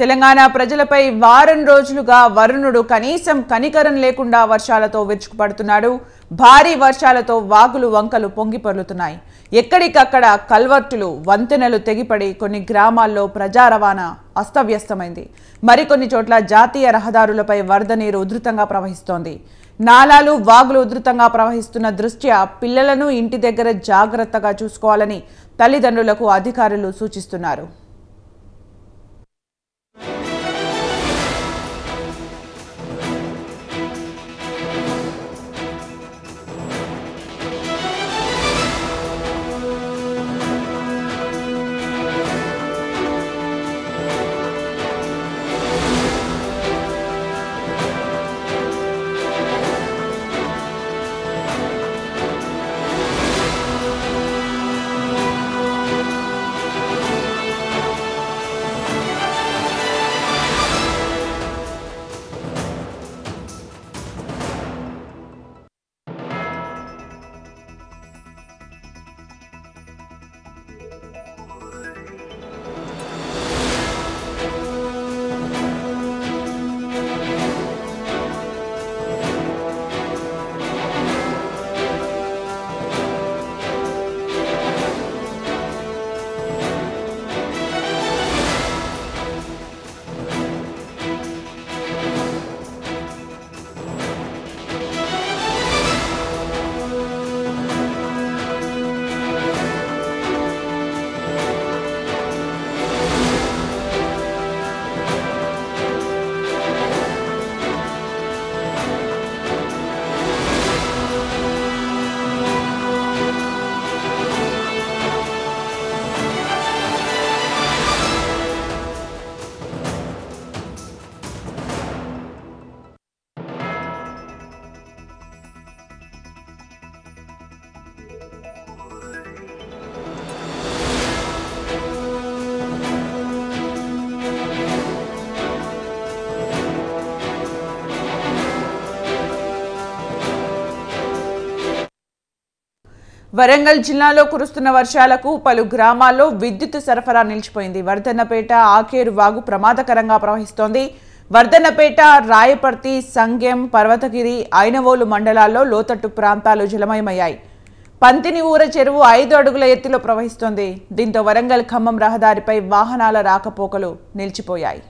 తెలంగాణ ప్రజలపై వారం రోజులుగా వరుణుడు కనీసం కనికరం లేకుండా వర్షాలతో విరుచుకుపడుతున్నాడు భారీ వర్షాలతో వాగులు వంకలు పొంగి పొర్లుతున్నాయి ఎక్కడికక్కడ కల్వర్టులు వంతెనలు తెగిపడి కొన్ని గ్రామాల్లో ప్రజా రవాణా అస్తవ్యస్తమైంది మరికొన్ని చోట్ల జాతీయ రహదారులపై వరద నీరు ఉధృతంగా ప్రవహిస్తోంది నాలాలు వాగులు ఉధృతంగా ప్రవహిస్తున్న దృష్ట్యా పిల్లలను ఇంటి దగ్గర జాగ్రత్తగా చూసుకోవాలని తల్లిదండ్రులకు అధికారులు సూచిస్తున్నారు వరంగల్ జిల్లాలో కురుస్తున్న వర్షాలకు పలు గ్రామాల్లో విద్యుత్ సరఫరా నిలిచిపోయింది వర్ధన్నపేట ఆకేరు వాగు ప్రమాదకరంగా ప్రవహిస్తోంది వర్ధన్నపేట రాయపర్తి సంగెం పర్వతగిరి ఐనవోలు మండలాల్లో లోతట్టు ప్రాంతాలు జలమయమయ్యాయి పంతిని ఊర చెరువు ఐదు అడుగుల ఎత్తులో ప్రవహిస్తోంది దీంతో వరంగల్ ఖమ్మం రహదారిపై వాహనాల రాకపోకలు నిలిచిపోయాయి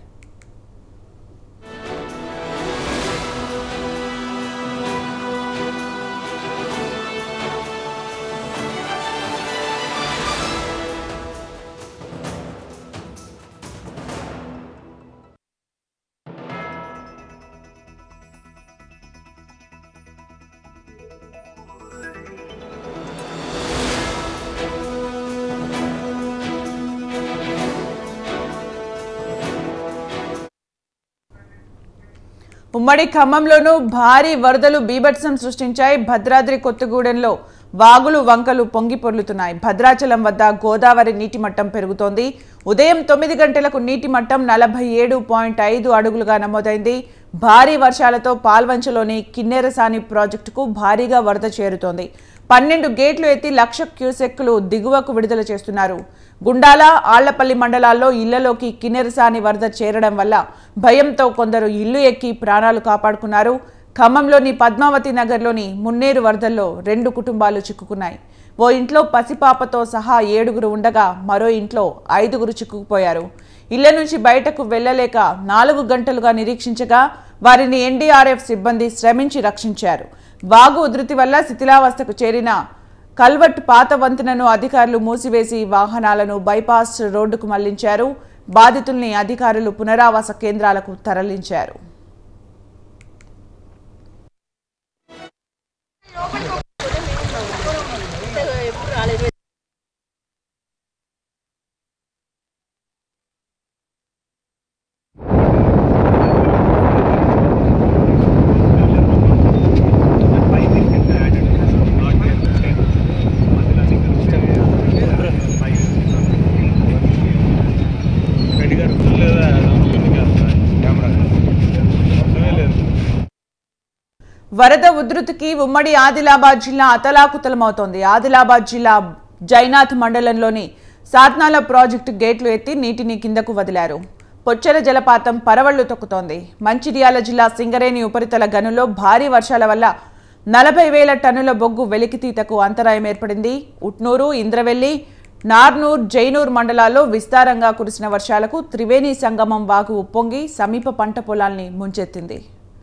ఉమ్మడి ఖమ్మంలోనూ భారీ వరదలు బీభత్సం సృష్టించాయి భద్రాద్రి కొత్తగూడెంలో వాగులు వంకలు పొంగి పొర్లుతున్నాయి భద్రాచలం వద్ద గోదావరి నీటి మట్టం పెరుగుతోంది ఉదయం తొమ్మిది గంటలకు నీటి మట్టం నలభై ఏడు పాయింట్ ఐదు అడుగులుగా నమోదైంది భారీ వర్షాలతో పాల్వంచలోని కిన్నెరసాని ప్రాజెక్టుకు భారీగా వరద చేరుతోంది పన్నెండు గేట్లు ఎత్తి లక్ష క్యూసెక్కులు దిగువకు విడుదల చేస్తున్నారు గుండాల ఆళ్లపల్లి మండలాల్లో ఇళ్లలోకి కిన్నెరసాని వరద చేరడం వల్ల భయంతో కొందరు ఇల్లు ఎక్కి ప్రాణాలు కాపాడుకున్నారు ఖమ్మంలోని పద్మావతి నగర్లోని మున్నేరు వరదల్లో రెండు కుటుంబాలు చిక్కుకున్నాయి ఓ ఇంట్లో పసిపాపతో సహా ఏడుగురు ఉండగా మరో ఇంట్లో ఐదుగురు చిక్కుకుపోయారు ఇళ్ల నుంచి బయటకు వెళ్లలేక నాలుగు గంటలుగా నిరీక్షించగా వారిని ఎన్డీఆర్ఎఫ్ సిబ్బంది శ్రమించి రక్షించారు వాగు ఉధృతి వల్ల శిథిలావస్థకు చేరిన కల్వట్ పాత వంతెనను అధికారులు మూసివేసి వాహనాలను బైపాస్ రోడ్డుకు మళ్లించారు బాధితుల్ని అధికారులు పునరావాస కేంద్రాలకు తరలించారు వరద ఉధృతికి ఉమ్మడి ఆదిలాబాద్ జిల్లా అతలాకుతలమవుతోంది ఆదిలాబాద్ జిల్లా జైనాథ్ మండలంలోని సాత్నాల ప్రాజెక్టు గేట్లు ఎత్తి నీటిని కిందకు వదిలారు పొచ్చెర జలపాతం పరవళ్లు తొక్కుతోంది మంచిర్యాల జిల్లా సింగరేణి ఉపరితల గనుల్లో భారీ వర్షాల వల్ల నలభై వేల టన్నుల బొగ్గు వెలికితీతకు అంతరాయం ఏర్పడింది ఉట్నూరు ఇంద్రవెల్లి నార్నూర్ జైనూర్ మండలాల్లో విస్తారంగా కురిసిన వర్షాలకు త్రివేణి సంగమం వాగు ఉప్పొంగి సమీప పంట పొలాల్ని ముంచెత్తింది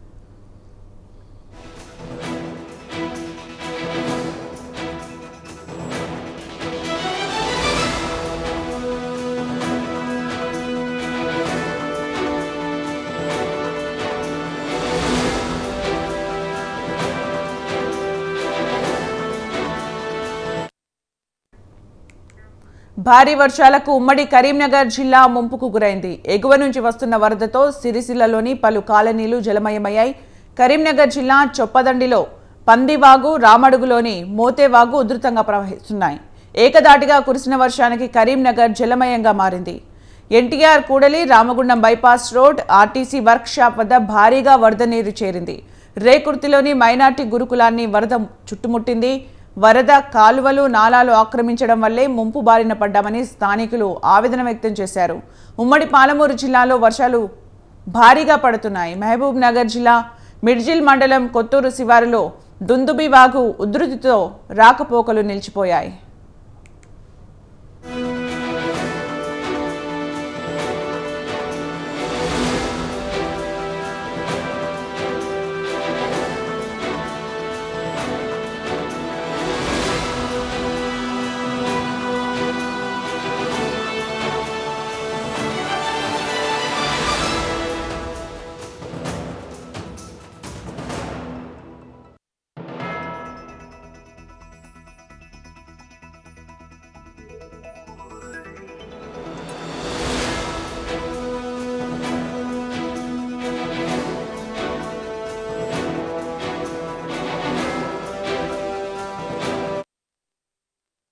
భారీ వర్షాలకు ఉమ్మడి కరీంనగర్ జిల్లా ముంపుకు గురైంది ఎగువ నుంచి వస్తున్న వరదతో సిరిసిల్లలోని పలు కాలనీలు జలమయమయ్యాయి కరీంనగర్ జిల్లా చొప్పదండిలో పందివాగు రామడుగులోని మోతేవాగు ఉధృతంగా ప్రవహిస్తున్నాయి ఏకదాటిగా కురిసిన వర్షానికి కరీంనగర్ జలమయంగా మారింది ఎన్టీఆర్ కూడలి Ramagundam bypass road RTC work shop వద్ద భారీగా వరద నీరు చేరింది రేకుర్తిలోని మైనార్టీ గురుకులాన్ని వరద చుట్టుముట్టింది వరద కాలువలు నాలాలు ఆక్రమించడం వల్లే ముంపు బారిన పడ్డామని స్థానికులు ఆవేదన వ్యక్తం చేశారు ఉమ్మడి పాలమూరు జిల్లాలో వర్షాలు భారీగా పడుతున్నాయి మహబూబ్ నగర్ జిల్లా మిడ్జిల్ మండలం కొత్తూరు శివారులో దుందుబి వాగు ఉధృతితో రాకపోకలు నిలిచిపోయాయి